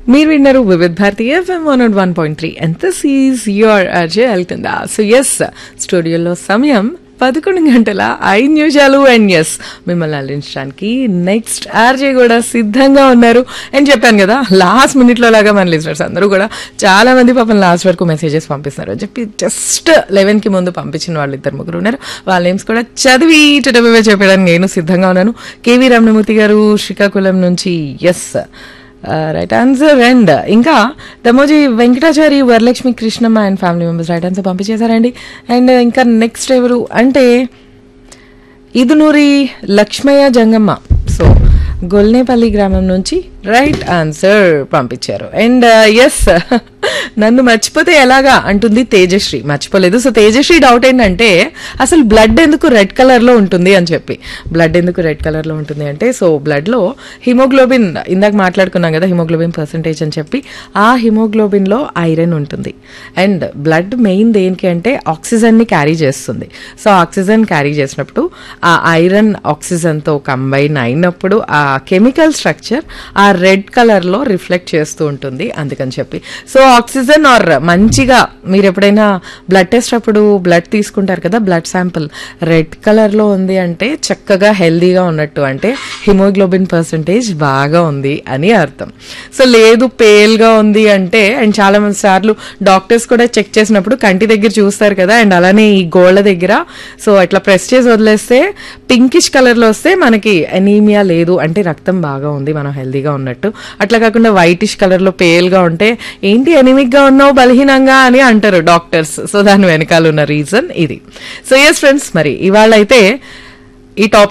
మీరు విన్నారు Vividh Bharati FM one nought one point three and this is your Ajay వెళ్తుందా so yes స్టూడియోలో సమయం పదకొండు గంటల ఐదు నిమిషాలు అండ్ ఎస్ మిమ్మల్ని అల్లించడానికి నెక్స్ట్ ఆర్జే కూడా సిద్ధంగా ఉన్నారు అని చెప్పాను కదా లాస్ట్ మినిట్లో లాగా మన లిజనర్స్ అందరూ కూడా చాలా మంది పాపం లాస్ట్ వరకు మెసేజెస్ పంపిస్తున్నారు అని చెప్పి జస్ట్ లెవెన్ కి ముందు పంపించిన వాళ్ళు ఇద్దరు ముగ్గురు ఉన్నారు వాళ్ళ నేమ్స్ కూడా చదివి టటబే చెప్పడానికి నేను సిద్ధంగా ఉన్నాను కేవీ రమణమూర్తి గారు శ్రీకాకుళం నుంచి ఎస్ రైట్ ఆన్సర్ అండ్ ఇంకా Damoji Venkatachari Varalakshmi Krishnamma and family members right answer పంపించేశారండి అండ్ ఇంకా నెక్స్ట్ ఎవరు అంటే ఇదునూరి లక్ష్మయ్య జంగమ్మ సో గొల్నేపల్లి గ్రామం నుంచి రైట్ ఆన్సర్ పంపించారు అండ్ ఎస్ నన్ను మర్చిపోతే ఎలాగా అంటుంది తేజశ్రీ మర్చిపోలేదు సో తేజశ్రీ డౌట్ ఏంటంటే అసలు బ్లడ్ ఎందుకు రెడ్ కలర్ లో ఉంటుంది అని చెప్పి బ్లడ్ ఎందుకు రెడ్ కలర్ లో ఉంటుంది అంటే సో బ్లడ్ లో హిమోగ్లోబిన్ ఇందాక మాట్లాడుకున్నాం కదా హిమోగ్లోబిన్ పర్సంటేజ్ అని చెప్పి ఆ హిమోగ్లోబిన్ లో ఐరన్ ఉంటుంది అండ్ బ్లడ్ మెయిన్ దేనికి అంటే ఆక్సిజన్ ని క్యారీ చేస్తుంది సో ఆక్సిజన్ క్యారీ చేసినప్పుడు ఆ ఐరన్ ఆక్సిజన్ తో కంబైన్ అయినప్పుడు ఆ కెమికల్ స్ట్రక్చర్ ఆ రెడ్ కలర్ లో రిఫ్లెక్ట్ చేస్తూ ఉంటుంది అందుకని చెప్పి సో ఆక్సిజన్ ఆర్ మంచిగా మీరు ఎప్పుడైనా బ్లడ్ టెస్ట్ అప్పుడు బ్లడ్ తీసుకుంటారు కదా బ్లడ్ శాంపిల్ రెడ్ కలర్ లో ఉంది అంటే చక్కగా హెల్దీగా ఉన్నట్టు అంటే హిమోగ్లోబిన్ పర్సంటేజ్ బాగా ఉంది అని అర్థం సో లేదు పేల్ గా ఉంది అంటే అండ్ చాలా మంది సార్లు డాక్టర్స్ కూడా చెక్ చేసినప్పుడు కంటి దగ్గర చూస్తారు కదా అండ్ అలానే ఈ గోళ్ళ దగ్గర సో అట్లా ప్రెస్ చేసి వదిలేస్తే పింకిష్ కలర్ లో వస్తే మనకి అనీమియా లేదు అంటే రక్తం బాగా ఉంది మనం హెల్దీగా ఉన్నట్టు అట్లా కాకుండా వైటిష్ కలర్ లో పేల్ గా ఉంటే ఏంటి ఎనిమిక్ గా ఉన్నావు బలహీనంగా అని అంటారు డాక్టర్స్ సో దాని వెనకాల ఉన్న రీజన్ ఇది సో ఎస్ ఫ్రెండ్స్ మరి ఇవాళ అయితే ఈ టాపిక్